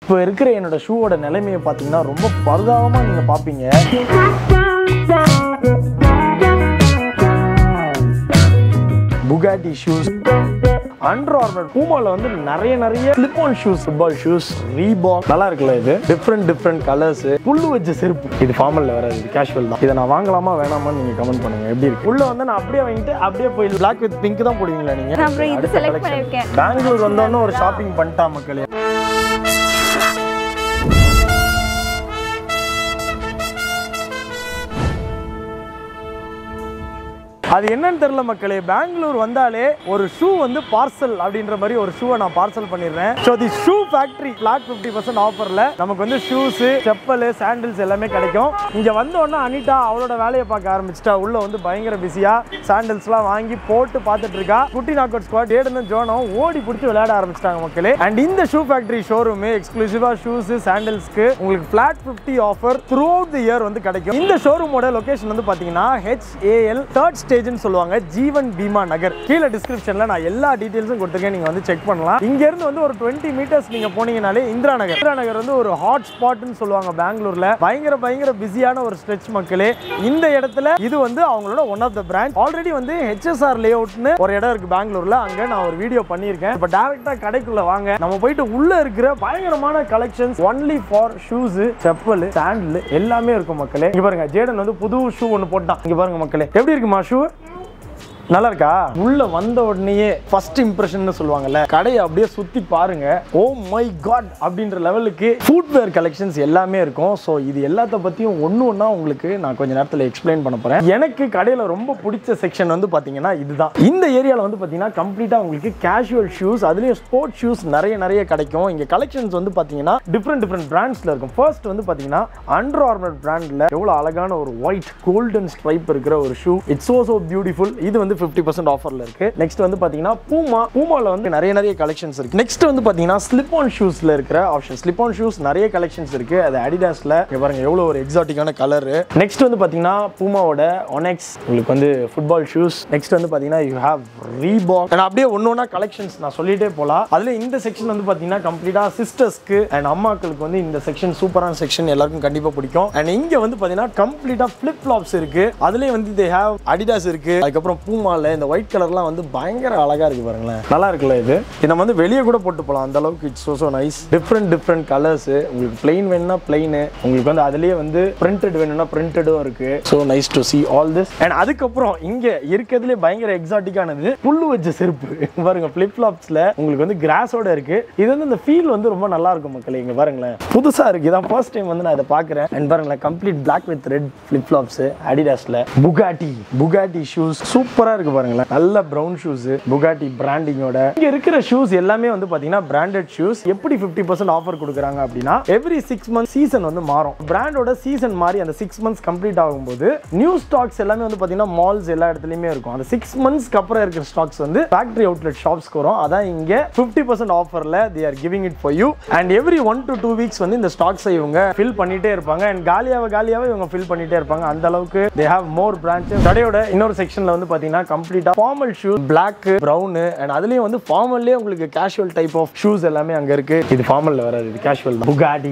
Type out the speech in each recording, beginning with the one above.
இப்போ இருக்கிற என்னோட ஷூவோட நிலைமையை பார்த்தீங்கன்னா ரொம்ப பரிதாபமாக நீங்கள் பார்ப்பீங்க புகாட்டி ஷூஸ் அண்டர் ஆர்மர் பூமால வந்து நிறைய நிறைய slip on shoes football shoes Reebok நல்லா இருக்குல்ல இது டிஃப்ரெண்ட் டிஃப்ரெண்ட் கலர்ஸ் புல்லு வச்ச செருப்பு இது ஃபார்மல்ல வராது இது கேஷுவல் தான் இதை நான் வாங்கலாமா வேணாமான்னு நீங்க கமெண்ட் பண்ணுங்க எப்படி இருக்கு உள்ள வந்து நான் அப்படியே வாங்கிட்டு அப்படியே போய் பிளாக் வித் பிங்க் தான் போடுவீங்களா நீங்க நான் அப்புறம் இது அடுத்த select collection. பண்ணிருக்கேன். பெங்களூர் வந்தோன்னு ஒரு ஷாப்பிங் பண்ணிட்டா மக்களே அது என்னன்னு தெரியல மக்களே பெங்களூர் வந்தாலே ஒரு ஷூ வந்து பார்சல் அப்படின்ற மாதிரி ஒரு ஷூவை நான் பார்சல் பண்ணிடுறேன் so the shoe factory flat fifty percent ஆஃபரில் நமக்கு வந்து ஷூஸ் செப்பல் சாண்டில்ஸ் எல்லாமே கிடைக்கும் இங்கே வந்த உடனே அனிதா அவளோட வேலையை பார்க்க ஆரம்பிச்சிட்டா உள்ள வந்து பயங்கர பிஸியாக சாண்டில்ஸ்லாம் வாங்கி போட்டு பார்த்துட்டு இருக்கா குட்டி நாக் அவுட் ஸ்குவாட் ஏடுன்னு ஜோனும் ஓடி பிடிச்சி விளையாட ஆரம்பிச்சிட்டாங்க மக்களே அண்ட் இந்த ஷூ ஃபேக்டரி ஷோரூம் எக்ஸ்க்ளூசிவாக ஷூஸ் சாண்டில்ஸ்க்கு உங்களுக்கு flat fifty offer throughout the year வந்து கிடைக்கும் இந்த ஷோரூமோட லொகேஷன் வந்து பார்த்தீங்கன்னா ஹெச்ஏஎல் தேர்ட் ஸ்டேஜ்னு சொல்லுவாங்க ஜீவன் பீமா நகர் கீழே டிஸ்கிரிப்ஷன்ல நான் எல்லா டீடைல்ஸும் கொடுத்துருக்கேன் நீங்க வந்து செக் பண்ணலாம் இங்க இருந்து வந்து ஒரு டுவெண்ட்டி மீட்டர்ஸ் நீங்க போனீங்கனாலே இந்திரா நகர் இந்திரா நகர் வந்து ஒரு ஹாட் ஸ்பாட்னு சொல்லுவாங்க பெங்களூர்ல பயங்கர பயங்கர பிஸியான ஒரு ஸ்ட்ரெச் மக்களே இந்த இடத்துல இது வந்து அவங்களோட one of the brand already வந்து ஹெச்எஸ்ஆர் லே அவுட்னு ஒரு இடம் இருக்கு பெங்களூர்ல அங்க நான் ஒரு வீடியோ பண்ணியிருக்கேன் இப்போ டேரக்டா கடைக்குள்ள வாங்க நம்ம போயிட்டு உள்ள இருக்கிற பயங்கரமான collections only for shoes chappal sandal எல்லாமே இருக்கும் மக்களே இங்க பாருங்க ஜேடன் வந்து புது ஷூ ஒன்று போட்டான் இங்க பாருங்க மக்களே எப்படி இருக்குமா ஷூ நல்லா இருக்கா உள்ள வந்த உடனேயே ஃபர்ஸ்ட் இம்ப்ரெஷன் சொல்லுவாங்கல்ல கடையை அப்படியே சுத்தி பாருங்க ஓ மை காட் அப்படின்ற லெவலுக்கு ஃபுட்வேர் கலெக்ஷன்ஸ் எல்லாமே இருக்கும் ஸோ இது எல்லாத்த பத்தியும் ஒன்று ஒன்றா உங்களுக்கு நான் கொஞ்ச நேரத்தில் எக்ஸ்பிளைன் பண்ண போறேன் எனக்கு கடையில் ரொம்ப பிடிச்ச செக்ஷன் வந்து பார்த்தீங்கன்னா இதுதான் இந்த ஏரியாவில் வந்து பார்த்தீங்கன்னா கம்ப்ளீட்டாக உங்களுக்கு கேஷுவல் ஷூஸ் அதுலேயும் ஸ்போர்ட்ஸ் ஷூஸ் நிறைய நிறைய கிடைக்கும் இங்கே கலெக்ஷன்ஸ் வந்து பார்த்தீங்கன்னா டிஃப்ரெண்ட் டிஃப்ரெண்ட் பிராண்ட்ஸில் இருக்கும் ஃபர்ஸ்ட் வந்து பார்த்தீங்கன்னா அண்டர் ஆர்மர் பிராண்டில் எவ்வளோ அழகான ஒரு ஒயிட் கோல்டன் ஸ்ட்ரைப் இருக்கிற ஒரு shoe it's so so beautiful இது வந்து ஃபிஃப்டி பர்சன்ட் ஆஃபரில் இருக்கு நெக்ஸ்ட் வந்து பார்த்தீங்கன்னா பூமா பூமாவில் வந்து நிறைய நிறைய கலெக்ஷன்ஸ் இருக்கு நெக்ஸ்ட் வந்து பார்த்தீங்கன்னா ஸ்லிப் ஆன் ஷூஸில் இருக்கிற ஆப்ஷன் ஸ்லிப் ஆன் ஷூஸ் நிறைய கலெக்ஷன்ஸ் இருக்கு அது அடிடாஸில் பாருங்க எவ்வளோ ஒரு எக்ஸாட்டிக்கான கலர் நெக்ஸ்ட் வந்து பார்த்தீங்கன்னா பூமாவோட ஒனெக்ஸ் உங்களுக்கு வந்து ஃபுட்பால் ஷூஸ் நெக்ஸ்ட் வந்து பார்த்தீங்கன்னா யூ ஹேவ் ரீபாக் அண்ட் அப்படியே ஒன்று ஒன்றா கலெக்ஷன்ஸ் நான் சொல்லிட்டே போகலாம் அதில் இந்த செக்ஷன் வந்து பார்த்தீங்கன்னா கம்ப்ளீட்டாக சிஸ்டர்ஸ்க்கு அண்ட் அம்மாக்களுக்கு வந்து இந்த செக்ஷன் சூப்பரான செக்ஷன் எல்லாருக்கும் கண்டிப்பாக பிடிக்கும் அண்ட் இங்கே வந்து பார்த்தீங்கன்னா கம்ப்ளீட்டாக ஃப்ளிப் ஃப்ளாப்ஸ் இருக்கு அதுலேயே வந்து தே ஹேவ் அடிடாஸ் இருக்கு அதுக்கப்புறம் பூமால இந்த ஒயிட் கலர்லாம் வந்து பயங்கர அழகா இருக்கு பாருங்களேன் நல்லா இருக்குல்ல இது இது நம்ம வந்து வெளியே கூட போட்டு போகலாம் அந்த அளவுக்கு it's so nice different different colours உங்களுக்கு பிளெயின் வேணும்னா பிளெயின் உங்களுக்கு வந்து அதுலேயே வந்து பிரிண்டட் வேணும்னா பிரிண்டடும் இருக்கு so nice to see all this and அதுக்கப்புறம் இங்க இருக்கிறதுலே பயங்கர எக்ஸாட்டிக்கானது புல்லு வச்ச செருப்பு பாருங்க ஃபிளிப் ஃப்ளாப்ஸ்ல உங்களுக்கு வந்து கிராஸோட இருக்கு இது வந்து இந்த ஃபீல் வந்து ரொம்ப நல்லா இருக்கும் மக்களே இங்க பாருங்களேன் புதுசா இருக்கு இதான் ஃபர்ஸ்ட் டைம் வந்து நான் இதை பார்க்குறேன் அண்ட் பாருங்களேன் complete black with red flip flops அடிடாஸ்ல புகாட்டி புகாட்டி ஷூஸ் சூப்பரா இருக்கு பாருங்களேன் நல்ல ப்ரௌன் ஷூஸ் புகாட்டி பிராண்டிங்கோட இங்க இருக்கிற ஷூஸ் எல்லாமே வந்து பாத்தீங்கன்னா பிராண்டட் ஷூஸ் எப்படி ஃபிஃப்டி பர்சன்ட் ஆஃபர் கொடுக்குறாங்க அப்படின்னா எவ்ரி சிக்ஸ் மந்த் சீசன் வந்து மாறும் பிராண்டோட சீசன் மாறி அந்த சிக்ஸ் மந்த்ஸ் கம்ப்ளீட் ஆகும்போது நியூ ஸ்டாக்ஸ் எல்லாமே வந்து பாத்தீங்கன்னா மால்ஸ் எல்லா இடத்துலயுமே இருக்கும் அந்த சிக்ஸ் மந்த்ஸ்க்கு அப்புறம் இருக்கிற ஸ்டாக்ஸ் வந்து ஃபேக்டரி அவுட்லெட் ஷாப்ஸ்க்கு வரும் அதான் இங்க ஃபிஃப்டி பர்சன்ட் ஆஃபர்ல they are giving it for you and every one to two weeks வந்து இந்த ஸ்டாக்ஸை இவங்க ஃபில் பண்ணிட்டே இருப்பாங்க அண்ட் காலியாக காலியாவே இவங்க ஃபில் பண்ணிட்டே இருப்பாங்க அந்த அளவுக்கு தே ஹேவ் மோர் பிரான்ச்சஸ் கடையோட இன்னொரு செக்ஷன்ல வந்து பாத்தீங்கன்னா கம்ப்ளீட்டா formal shoes black brown and அதுலயும் வந்து ஃபார்மல்லே உங்களுக்கு கேஷுவல் டைப் ஆஃப் ஷூஸ் எல்லாமே அங்க இருக்கு இது ஃபார்மல்ல வராது இது கேஷுவல் தான் புகாடி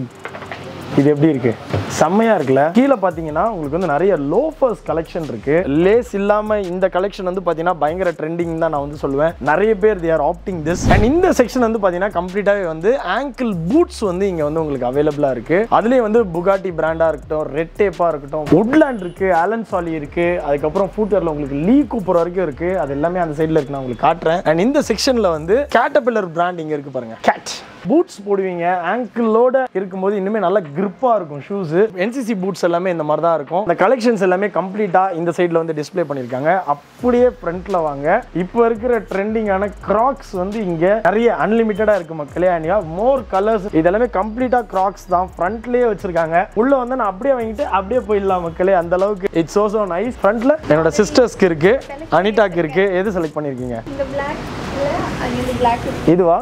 இது எப்படி இருக்கு செம்மையா இருக்குல்ல கீழே பாத்தீங்கன்னா உங்களுக்கு வந்து நிறைய லோஃபர்ஸ் கலெக்ஷன் இருக்கு லேஸ் இல்லாம இந்த கலெக்ஷன் வந்து பாத்தீங்கன்னா பயங்கர ட்ரெண்டிங் தான் நான் வந்து சொல்லுவேன் நிறைய பேர் they are opting this and இந்த செக்ஷன் வந்து பாத்தீங்கன்னா கம்ப்ளீட்டாவே வந்து ஆங்கிள் பூட்ஸ் வந்து இங்க வந்து உங்களுக்கு அவைலபிளா இருக்கு அதுலயே வந்து புகாட்டி பிராண்டா இருக்கட்டும் ரெட் டேப்பா இருக்கட்டும் woodland இருக்கு ஆலன் சாலி இருக்கு அதுக்கப்புறம் ஃபூட்டர்ல உங்களுக்கு லீ கூப்பர் வரைக்கும் இருக்கு அது எல்லாமே அந்த சைடுல இருக்கு நான் உங்களுக்கு காட்டுறேன் அண்ட் இந்த செக்ஷன்ல வந்து கேட்டபில்லர் பிராண்ட் இங்க இருக்கு பாருங்க கேட் பூட்ஸ் போடுவீங்க ஆங்கிளோட இருக்கும்போது இன்னுமே நல்ல கிரிப்பா இருக்கும் ஷூஸ் என்சிசி பூட்ஸ் எல்லாமே இந்த மாதிரி தான் இருக்கும் இந்த கலெக்ஷன்ஸ் எல்லாமே கம்ப்ளீட்டா இந்த சைடுல வந்து டிஸ்ப்ளே பண்ணிருக்காங்க அப்படியே ஃப்ரண்ட்ல வாங்க இப்போ இருக்கிற ட்ரெண்டிங்கான கிராக்ஸ் வந்து இங்க நிறைய அன்லிமிட்டடா இருக்கு மக்களே அண்ட் மோர் கலர்ஸ் இதெல்லாமே கம்ப்ளீட்டா கிராக்ஸ் தான் ஃப்ரண்ட்லயே வச்சிருக்காங்க உள்ள வந்து நான் அப்படியே வாங்கிட்டு அப்படியே போயிடலாம் மக்களே அந்த அளவுக்கு இட்ஸ் so so நைஸ் ஃப்ரண்ட்ல என்னோட சிஸ்டர்ஸ்க்கு இருக்கு அனிதாக்கு இருக்கு எது செலக்ட் பண்ணிருக்கீங்க இந்த பிளாக்ல இது பிளாக் இதுவா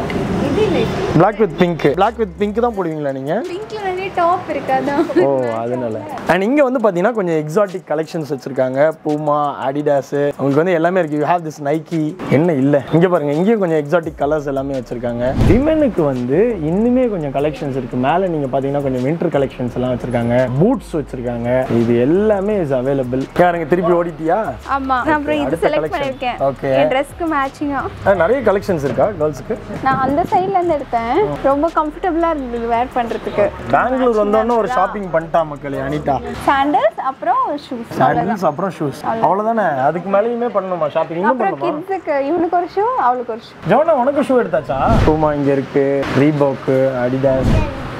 இது இல்லை black with pink black with pink தான் போடுவீங்களா நீங்க பிங்க்ல நிறைய டாப் இருக்காதான் ஓ அதனால அண்ட் இங்க வந்து பாத்தீங்கன்னா கொஞ்சம் எக்ஸாட்டிக் கலெக்ஷன்ஸ் வச்சிருக்காங்க பூமா அடிடாஸ் உங்களுக்கு வந்து எல்லாமே இருக்கு யூ ஹேவ் திஸ் நைக்கி என்ன இல்ல இங்க பாருங்க இங்கேயும் கொஞ்சம் எக்ஸாட்டிக் கலர்ஸ் எல்லாமே வச்சிருக்காங்க விமனுக்கு வந்து இன்னுமே கொஞ்சம் கலெக்ஷன்ஸ் இருக்கு மேல நீங்க பாத்தீங்கன்னா கொஞ்சம் வின்டர் கலெக்ஷன்ஸ் எல்லாம் வச்சிருக்காங்க பூட்ஸ் வச்சிருக்காங்க இது எல்லாமே இஸ் அவைலபிள் யாருங்க திருப்பி ஓடிட்டியா ஆமா நான் அப்புறம் இது அடுத்த செலக்ட் collection. பண்ணிருக்கேன் Okay. என் ட்ரெஸ்க்கு மேட்சிங்கா ஆ, நிறைய கலெக்ஷன்ஸ் இருக்கா கேர்ள்ஸுக்கு நான் அந்த சைடுல இருந்து எடுத்தேன் ரொம்ப கம்ஃபர்டபுளா இருந்தது வேர் பண்றதுக்கு பெங்களூர் வந்தோடனே ஒரு ஷாப்பிங் பண்ணிட்டா மக்களே அனிதா சாண்டல்ஸ் அப்புறம் ஷூஸ் சாண்டில்ஸ் அப்புறம் ஷூஸ் அவ்வளவுதானே அதுக்கு மேலேயுமே பண்ணணுமா ஷாப்பிங் இன்னும் அப்புறம் பண்ணணுமா கிட்ஸுக்கு இவனுக்கு ஒரு ஷூ அவளுக்கு ஒரு ஷூ ஜோனா உனக்கு ஷூ எடுத்தாச்சா பூமா இங்க இருக்கு ரீபாக்கு அடிடாஸ்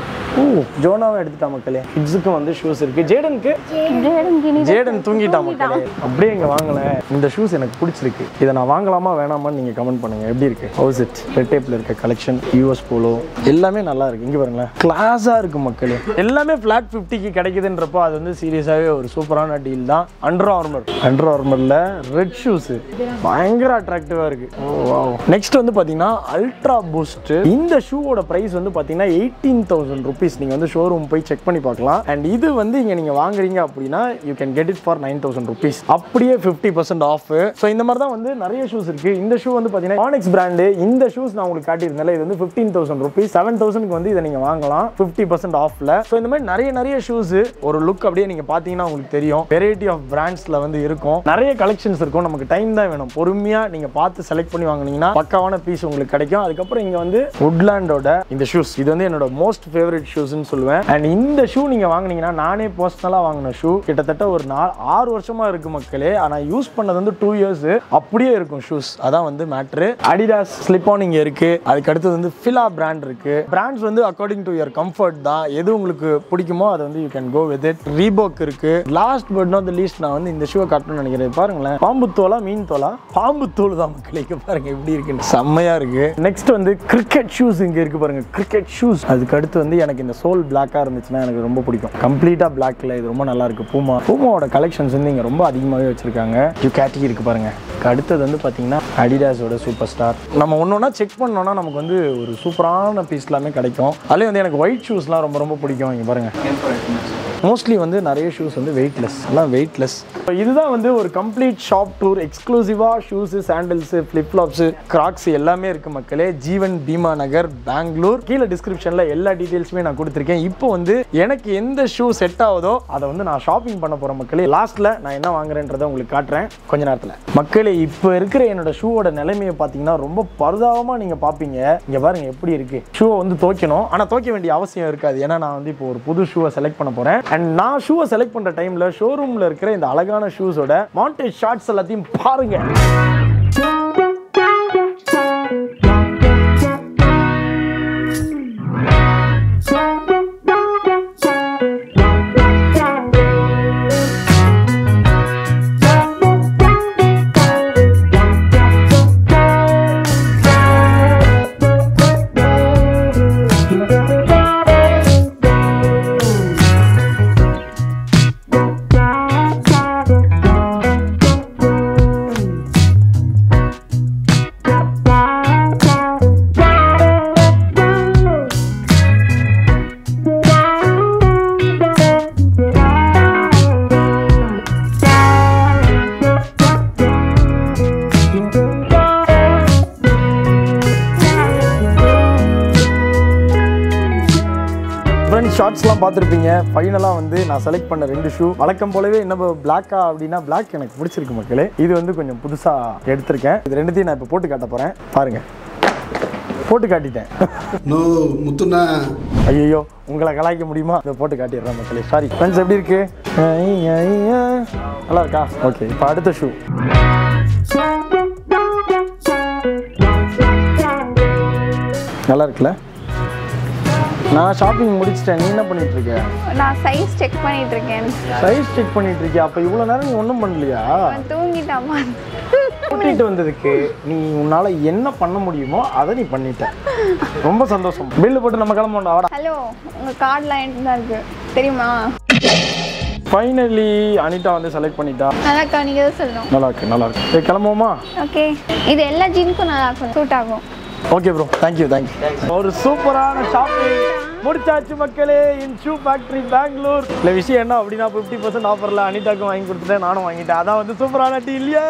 ஓ ஜோனாவும் எடுத்துட்டா மக்களே கிட்ஸுக்கும் வந்து ஷூஸ் இருக்கு ஜேடனுக்கு ஜேடன் கினி ஜேடன் தூங்கிட்டா மக்களே அப்படியே இங்க வாங்கல இந்த ஷூஸ் எனக்கு பிடிச்சிருக்கு இதை நான் வாங்கலாமா வேணாமான்னு நீங்க கமெண்ட் பண்ணுங்க எப்படி இருக்கு ஹவுஸ் இட் ரெட் டேப்ல இருக்க கலெக்ஷன் யூஎஸ் போலோ எல்லாமே நல்லா இருக்கு இங்க பாருங்களேன் கிளாஸா இருக்கு மக்களே எல்லாமே ஃபிளாட் ஃபிஃப்டிக்கு கிடைக்குதுன்றப்போ அது வந்து சீரியஸாவே ஒரு சூப்பரான டீல் தான் அண்டர் ஆர்மர் அண்டர் ஆர்மர்ல ரெட் ஷூஸ் பயங்கர அட்ராக்டிவா இருக்கு நெக்ஸ்ட் வந்து பாத்தீங்கன்னா அல்ட்ரா பூஸ்ட் இந்த ஷூவோட பிரைஸ் வந்து பாத்தீங்கன்னா எயிட்டீன் தௌசண்ட் ருபீஸ் நீங்க வந்து ஷோரூம் போய் செக் பண்ணி பார்க்கலாம் அண்ட் இது வந்து இங்க நீங்க வாங்குறீங்க அப்படின்னா you can get it for nine thousand rupees அப்படியே ஃபிஃப்டி பர்சன்ட் ஆஃப் ஸோ இந்த மாதிரி தான் வந்து நிறைய ஷூஸ் இருக்கு இந்த ஷூ வந்து பாத்தீங்கன்னா ஆனிக்ஸ் பிராண்டு இந்த ஷூஸ் நான் உங்களுக்கு காட்டியிருந்தேன் இது வந்து ஃபிஃப்டீன் தௌசண்ட் ருபீஸ் செவன் தௌசண்ட்க்கு வந்து இதை நீங்க வாங்கலாம் ஃபிஃப்டி பர்சன்ட் ஆஃப்ல ஸோ இந்த மாதிரி நிறைய நிறைய ஷூஸ் ஒரு லுக் அப்படியே நீங்க பாத்தீங்கன்னா உங்களுக்கு தெரியும் வெரைட்டி ஆஃப் பிராண்ட்ஸ்ல வந்து இருக்கும் நிறைய கலெக்ஷன்ஸ் இருக்கும் நமக்கு டைம் தான் வேணும் பொறுமையா நீங்க பார்த்து செலக்ட் பண்ணி வாங்குனீங்கன்னா பக்காவான பீஸ் உங்களுக்கு கிடைக்கும் அதுக்கப்புறம் இங்க வந்து உட்லாண்டோட இந்த ஷூஸ் இது வந்து என்னோட மோஸ்ட் ஃபேவரட் ஷூஸ்னு சொல்லுவேன் அண்ட் இந்த ஷூ நீங்க வாங்குனீங்கன்னா நானே பர்சனலா வாங்கின ஷூ கிட்டத்தட்ட ஒரு நாலு ஆறு வருஷமா இருக்கு மக்களே ஆனா யூஸ் பண்ணது வந்து டூ இயர்ஸ் அப்படியே இருக்கும் ஷூஸ் அதான் வந்து மேட்ரு அடிடாஸ் ஸ்லிப்பான் இங்க இருக்கு அதுக்கு அடுத்தது வந்து ஃபிலா பிராண்ட் இருக்கு பிராண்ட்ஸ் வந்து அக்கார்டிங் டு யுவர் கம்ஃபர்ட் தான் எது உங்களுக்கு பிடிக்குமோ அதை வந்து you can go with it Reebok இருக்கு last but not the least நான் வந்து இந்த ஷூவை காட்டணும்னு நினைக்கிறேன் பாருங்களேன் பாம்பு தோலா மீன் தோலா பாம்பு தோல் தான் மக்களே இங்க பாருங்க எப்படி இருக்குன்னு செம்மையா இருக்கு நெக்ஸ்ட் வந்து கிரிக்கெட் ஷூஸ் இங்க இருக்கு பாருங்க கிரிக்கெட் ஷூஸ் அதுக்கு அடுத்து வந்து எனக்கு இந்த சோல் பிளாக்கா இருந்துச்சுன்னா எனக்கு ரொம்ப பிடிக்கும் கம்ப்ளீட்டா பிளாக்ல இது ரொம்ப நல்லா இருக்கு பூமா பூமாவோட கலெக்ஷன்ஸ் வந்து இங்க ரொம்ப அதிகமாகவே வச்சிருக்காங்க யூகேட்டி இருக்கு பாருங்க அடுத்தது வந்து பார்த்தீங்கன்னா அடிடாஸோட சூப்பர் ஸ்டார் நம்ம ஒன்று ஒன்றா செக் பண்ணோம்னா நமக்கு வந்து ஒரு சூப்பரான பீஸ் எல்லாமே கிடைக்கும் அதுலேயும் வந்து எனக்கு ஒயிட் ஷூஸ்லாம் ரொம்ப ரொம்ப பிடிக்கும் இங்கே பாருங்க மோஸ்ட்லி வந்து நிறைய ஷூஸ் வந்து வெயிட்லெஸ் எல்லாம் வெயிட்லெஸ் இதுதான் வந்து ஒரு கம்ப்ளீட் ஷாப் டூர் எக்ஸ்க்ளூசிவாக ஷூஸு சாண்டல்ஸு ஃப்ளிப்ஃப்ளாப்ஸு கிராக்ஸ் எல்லாமே இருக்குது மக்களே ஜீவன் பீமா நகர் பெங்களூர் கீழே டிஸ்கிரிப்ஷனில் எல்லா டீட்டெயில்ஸுமே நான் கொடுத்துருக்கேன் இப்போ வந்து எனக்கு எந்த ஷூ செட் ஆகுதோ அதை வந்து நான் ஷாப்பிங் பண்ண போகிறேன் மக்களே லாஸ்ட்டில் நான் என்ன வாங்குறேன்றதை உங்களுக்கு காட்டுறேன் கொஞ்ச நேரத்தில் மக்களே இப்போ இருக்கிற என்னோட ஷூவோட நிலைமையை பார்த்தீங்கன்னா ரொம்ப பரிதாபமாக நீங்கள் பார்ப்பீங்க இங்கே பாருங்க எப்படி இருக்குது ஷூவை வந்து துவைக்கணும் ஆனால் துவைக்க வேண்டிய அவசியம் இருக்காது ஏன்னா நான் வந்து இப்போ ஒரு புது ஷூவை செலக்ட் பண்ண போகிறேன் அண்ட் நான் ஷூவை செலக்ட் பண்ணுற டைமில் ஷோரூமில் இருக்கிற இந்த அழகான ஷூஸோட மாண்டேஜ் ஷார்ட்ஸ் எல்லாத்தையும் பாருங்க ஃப்ரெண்ட்ஸ் ஷார்ட்ஸ்லாம் பார்த்துருப்பீங்க ஃபைனலாக வந்து நான் செலக்ட் பண்ண ரெண்டு ஷூ வழக்கம் போலவே என்ன பிளாக்கா அப்படின்னா பிளாக் எனக்கு பிடிச்சிருக்கு மக்களே இது வந்து கொஞ்சம் புதுசாக எடுத்திருக்கேன் இது ரெண்டுத்தையும் நான் இப்போ போட்டு காட்ட போகிறேன் பாருங்க போட்டு காட்டிட்டேன் நோ முத்துண்ணா ஐயோ உங்களை கலாய்க்க முடியுமா இதை போட்டு காட்டிடுறேன் மக்களே சாரி ஃப்ரெண்ட்ஸ் எப்படி இருக்கு ஐ, ஐ, ஐ. நல்லா இருக்கா ஓகே இப்போ அடுத்த ஷூ நல்லா இருக்குல்ல நான் ஷாப்பிங் முடிச்சிட்டேன் நீ என்ன பண்ணிட்டு இருக்க நான் சைஸ் செக் பண்ணிட்டு இருக்கேன் சைஸ் செக் பண்ணிட்டு இருக்கியா அப்ப இவ்வளவு நேரம் நீ ஒன்றும் பண்ணலையா அவன் தூங்கிட்டாமா கூட்டிட்டு வந்ததுக்கு நீ உன்னால என்ன பண்ண முடியுமோ அதை நீ பண்ணிட்ட ரொம்ப சந்தோஷம் பில்லு போட்டு நம்ம கிளம்புண்டா வாடா ஹலோ உங்க கார்டெலாம் என்கிட்ட தான் இருக்கு தெரியுமா ஃபைனலி அனிதா வந்து செலக்ட் பண்ணிட்டா நல்லாக்கா நீங்கள் தான் சொல்லணும் நல்லா இருக்கு நல்லா இருக்கு சரி, கிளம்புவோமா ஓகே இது எல்லா ஜீனுக்கும் நல்லா இருக்கும் சூட் ஆகும் ஓகே ப்ரோ தேங்க்யூ தேங்க்யூ ஒரு சூப்பரான ஷாப்பிங் முடிச்சாச்சு மக்களே இன் ஷூ ஃபேக்டரி பெங்களூர் இல்லை விஷயம் என்ன அப்படின்னா ஃபிஃப்டி பர்சன்ட் ஆஃபரில் அனிதாக்கும் வாங்கி கொடுத்துட்டேன் நானும் வாங்கிட்டேன் அதான் வந்து சூப்பரான டீ இல்லையே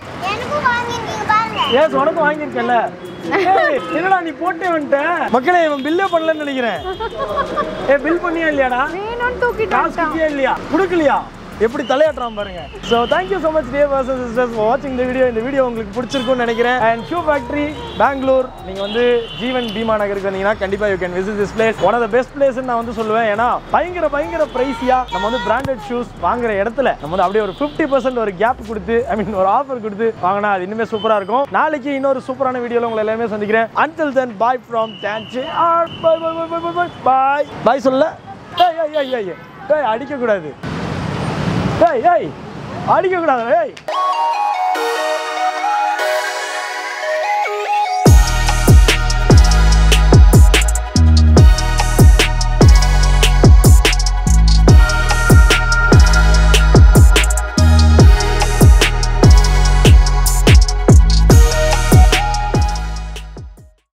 ஏஸ் உனக்கும் வாங்கியிருக்கேன்ல ஏய், என்னடா நீ போட்டே வந்துட்ட மக்களே இவன் பில்லே பண்ணலன்னு நினைக்கிறேன் ஏ பில் பண்ணியா இல்லையாடா வேணும்னு தூக்கிட்டு காசு கொடுத்தியா இல்லையா கொடுக்கலையா எப்படி தலையாட்டுறான் பாருங்க so thank you so much dear person sisters வாட்சிங் இந்த வீடியோ இந்த வீடியோ உங்களுக்கு பிடிச்சிருக்கும்னு நினைக்கிறேன் அண்ட் ஷூ ஃபேக்ட்ரி பெங்களூர் நீங்கள் வந்து ஜீவன் பீமா நகருக்கு வந்தீங்கன்னா கண்டிப்பாக you can visit this place one of the best பிளேஸ்னு நான் வந்து சொல்லுவேன் ஏன்னா பயங்கர பயங்கர ப்ரைஸியாக நம்ம வந்து பிராண்டட் ஷூஸ் வாங்குற இடத்துல நம்ம வந்து அப்படியே ஒரு ஃபிஃப்டி பர்சன்ட் ஒரு கேப் கொடுத்து ஐ மீன் ஒரு ஆஃபர் கொடுத்து வாங்கினா அது இன்னுமே சூப்பராக இருக்கும் நாளைக்கு இன்னொரு சூப்பரான வீடியோவில் உங்களை எல்லாமே சந்திக்கிறேன் until then bye from thanks bye bye bye bye bye bye bye சொல்ல ஏய் ஏய் ஏய் ஏய் ஏய் அடிக்கக்கூடாது ஏய் ஏய் அடிக்கக்கூடாது ஏய்